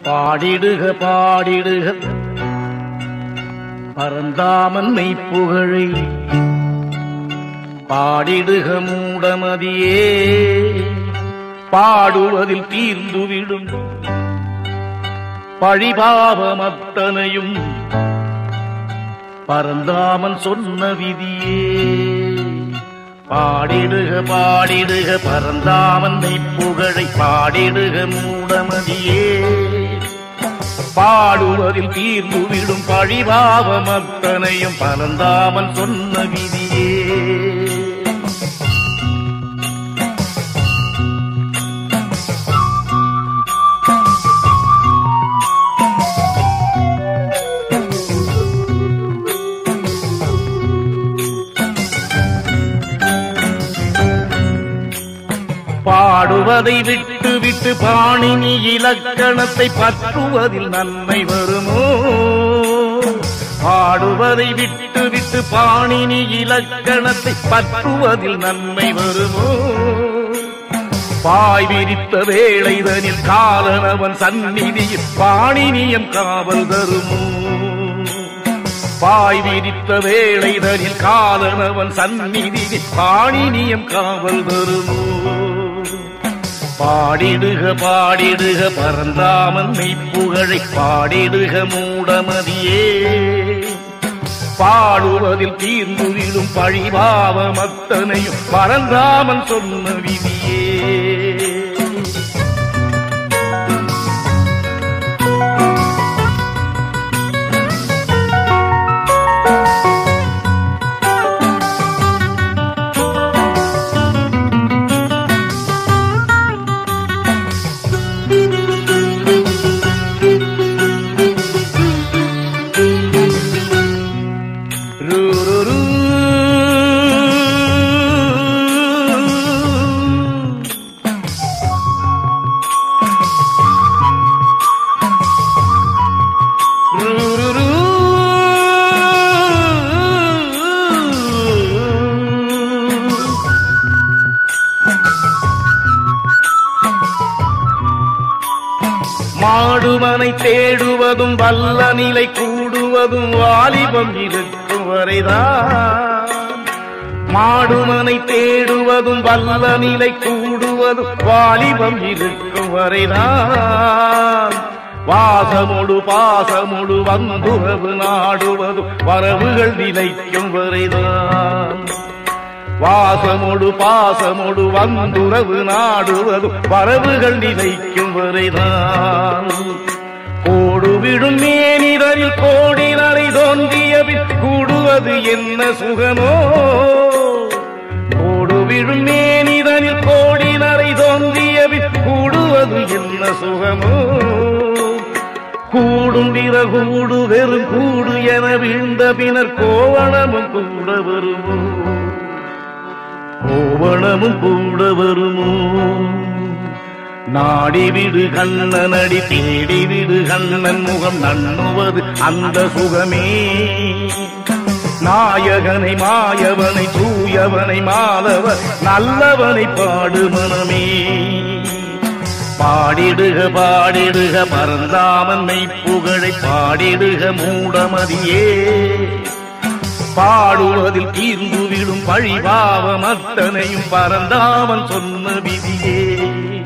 பாடிடுக பாடிடுக பரந்தாமன் மெய்ப்புகழை பாடிடுக மூடமதியே பாடுவதில் தீர்ந்துவிடும் பழிபாவம் அத்தனையும் பரந்தாமன் சொன்ன விதியே பாடிடுக பாடிடுக பரந்தாமன் மெய்ப்புகழை பாடிடுக மூடமதியே பாடுவதில் தீர்ந்துவிடும் பழிபாவம் அத்தனையும் பரந்தாமன் சொன்ன விதியே பாடுவதை விட்டு விட்டு பாணினி இலக்கணத்தை பற்றுவதில் நன்மை வருமோ பாடுவதை விட்டு விட்டு பாணினி இலக்கணத்தை பற்றுவதில் நன்மை வருமோ பாய் விரித்த வேளைதனில் காலனவன் சந்நிதியில் பாணினியம் காவல் தருமோ பாய் விரித்த வேளைதனில் காலனவன் சந்நிதியில் பாணினியம் காவல் தருமோ பாடிடுக பாடிடுக பரந்தாமன் மெய்ப்புகழை பாடிடுக மூடமதியே பாடுவதில் தீர்ந்துவிடும் பழிபாவம் அத்தனையும் பரந்தாமன் சொன்ன விதியே ரூ, ரூ, ரூ. ரூ, ரூ, ரூ. மாடுமனை தேடுவதும் வல்ல நிலை கூடுவதும் வாலிபம் இருக்கும் வரைதான் மாடுமனை தேடுவதும் வல்ல நிலை கூடுவதும் வாலிபம் இருக்கும் வரைதான் வாசமொடு பாசமொடு வந்துறவு நாடுவதும் வரவுகள் நிலைக்கும் வரைதான் வாசமொடு பாசமொடு வந்துறவு நாடுவதும் வரவுகள் நிலைக்கும் வரைதான் கோடுவிடும் மேனிதரில் கோடினரை தோன்றியபின் கூடுவது என்ன சுகமோ கோடுவிடும் மேனிதனில் கோடினரை தோன்றியபின் கூடுவது என்ன சுகமோ கூடும் பிற கூடு வெறும் கூடு என வீழ்ந்த பின்னர் கோவணமும் கூட வருமோ கோவணமும் கூட வருமோ நாடி விடு கண்ணனடி தேடி விடு கண்ணன் முகம் நண்ணுவது அந்த சுகமே நாயகனை மாயவனை தூயவனை மாலவர் நல்லவனை பாடு மனமே பாடிடுக பாடிடுக பரந்தாமன் மெய்ப்புகழை பாடிடுக மூடமதியே பாடுவதில் தீர்ந்துவிடும் பழிபாவம் அத்தனையும் பரந்தாமன் சொன்ன விதியே